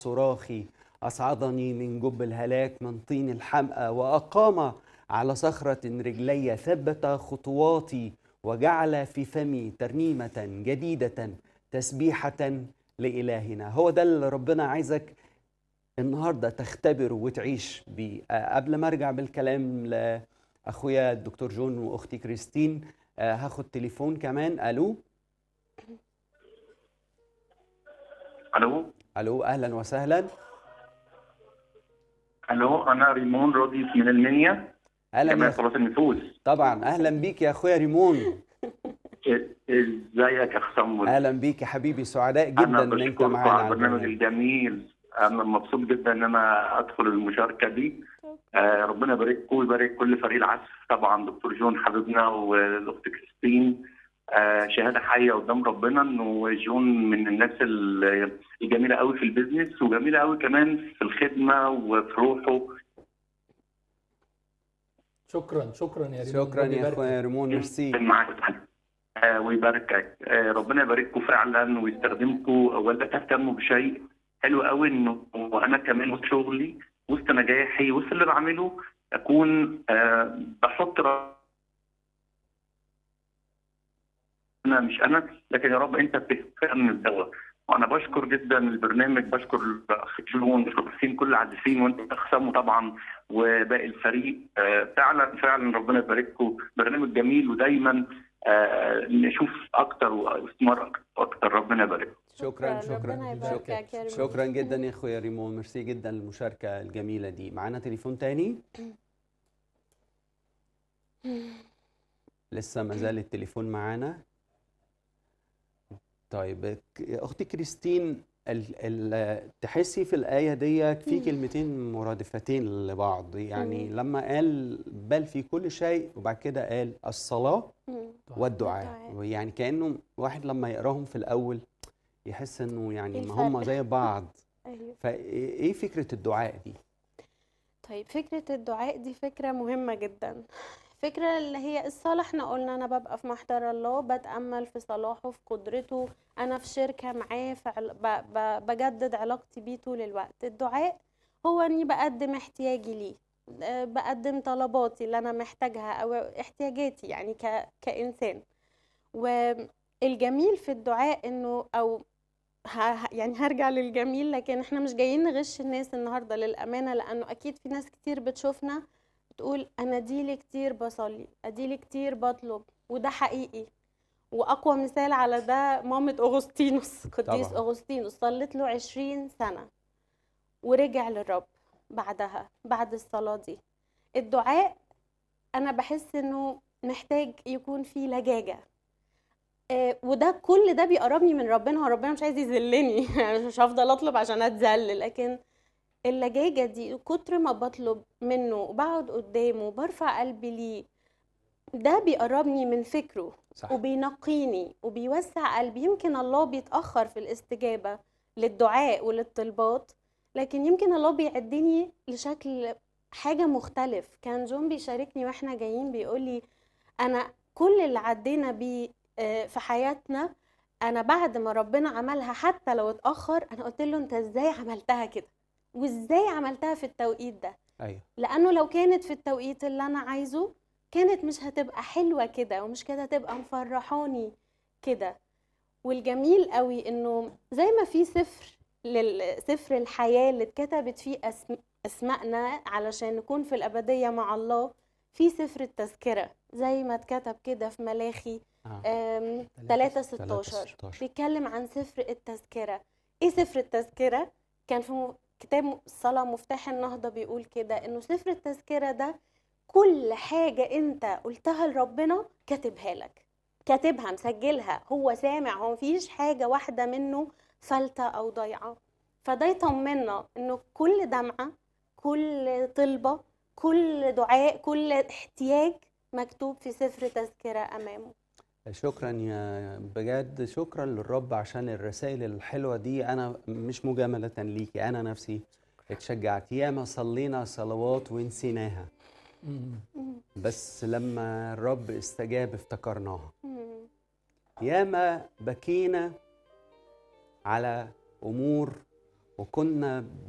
صراخي أصعدني من جب الهلاك من طين الحمأة وأقام على صخرة رجلي ثبت خطواتي وجعل في فمي ترنيمة جديدة تسبيحة لإلهنا هو ده اللي ربنا عايزك النهارده تختبر وتعيش بيه آه، قبل ما ارجع بالكلام لاخويا الدكتور جون واختي كريستين آه، هاخد تليفون كمان الو الو الو اهلا وسهلا الو انا ريمون روديس من المنيا اهلا جمعيه يا صلاه النفوس طبعا اهلا بيك يا اخويا ريمون إيه- ازيك يا اخ صمول اهلا بيك يا حبيبي سعداء جدا انا ان انت بشكركم معانا على على البرنامج البرنامج الجميل انا مبسوط جدا ان انا ادخل المشاركه دي آه ربنا يبارككم ويبارك كل فريق العزف طبعا دكتور جون حبيبنا والاخت كريستين آه شهاده حيه قدام ربنا انه جون من الناس ال- الجميله قوي في البيزنس وجميله قوي كمان في الخدمه وفي روحه شكرا شكرا يا ريمون شكرا ربنا يا يباركك. اخويا ريمون ميرسي معاك آه، ويباركك آه، ربنا يبارككم فعلا ويستخدمكم ولا تهتموا بشيء حلو قوي انه وانا كمان وسط شغلي وسط نجاحي وسط اللي بعمله اكون آه، بحط ر- انا مش انا لكن يا رب انت بتفهم الدواء وانا بشكر جدا البرنامج بشكر الاخ جون بشكر كل العازفين وانت اخ سامو طبعا وباقي الفريق آه، فعلا فعلا ربنا يبارككم برنامج جميل ودايما آه، نشوف اكتر واستثمار اكتر ربنا يبارك شكرا شكرا ربنا يباركك يا ريمون شكرا جدا يا اخويا ريمون ميرسي جدا للمشاركه الجميله دي معانا تليفون تاني لسه ما زال التليفون معانا طيب ك- اختي كريستين ال ال تحسي في الايه دي في مم. كلمتين مرادفتين لبعض يعني مم. لما قال بل في كل شيء وبعد كده قال الصلاه مم. والدعاء والدعاء. يعني كانه واحد لما يقراهم في الاول يحس انه يعني إيه ما هم الفرق؟ زي بعض ايوه فايه فكره الدعاء دي طيب فكرة الدعاء دي فكرة مهمة جدا فكرة اللي هي الصلاة احنا قلنا انا ببقى في محضر الله بتأمل في صلاحه في قدرته انا في شركة معاه في عل... ب... ب... بجدد علاقتي بيه طول الوقت الدعاء هو اني بقدم احتياجي ليه آه، بقدم طلباتي اللي انا محتاجها او احتياجاتي يعني ك... كإنسان والجميل في الدعاء انه او ه- ه- يعني هرجع للجميل لكن احنا مش جايين نغش الناس النهارده للامانه لانه اكيد في ناس كتير بتشوفنا بتقول انا ديلي كتير بصلي اديلي كتير بطلب وده حقيقي واقوى مثال على ده مامة اغسطينوس قديس طبعاً. اغسطينوس صلت له 20 سنه ورجع للرب بعدها بعد الصلاه دي الدعاء انا بحس انه محتاج يكون فيه لجاجه آه، وده كل ده بيقربني من ربنا هو ربنا مش عايز يذلني يعني مش هفضل اطلب عشان اتذل لكن اللجاجة دي كتر ما بطلب منه وبقعد قدامه وبرفع قلبي ليه ده بيقربني من فكره صح وبينقيني وبيوسع قلبي يمكن الله بيتأخر في الاستجابة للدعاء وللطلبات لكن يمكن الله بيعدني لشكل حاجة مختلف كان جون بيشاركني واحنا جايين بيقولي انا كل اللي عدينا بيه آه، في حياتنا انا بعد ما ربنا عملها حتى لو اتأخر انا قلت له انت ازاي عملتها كده وازاي عملتها في التوقيت ده ايوه لانه لو كانت في التوقيت اللي انا عايزه كانت مش هتبقى حلوة كده ومش كده هتبقى مفرحاني كده والجميل قوي انه زي ما في سفر لل- سفر الحياة اللي اتكتبت فيه أسم... اسمائنا علشان نكون في الأبدية مع الله في سفر التذكرة زي ما اتكتب كده في ملاخي آه. آم، تلاتة 3 16 16. بيتكلم عن سفر التذكرة ايه سفر التذكرة كان في م- كتاب الصلاة مفتاح النهضة بيقول كده انه سفر التذكرة ده كل حاجة انت قلتها لربنا كاتبها لك كاتبها مسجلها هو سامع هو مفيش حاجة واحدة منه فلتة او ضايعة فده يطمنا انه كل دمعة كل طلبة كل دعاء كل احتياج مكتوب في سفر تذكرة امامه شكرا يا بجد شكرا للرب عشان الرسائل الحلوه دي انا مش مجامله ليكي انا نفسي اتشجعت ياما صلينا صلوات ونسيناها مم. بس لما الرب استجاب افتكرناها مم. ياما بكينا على امور وكنا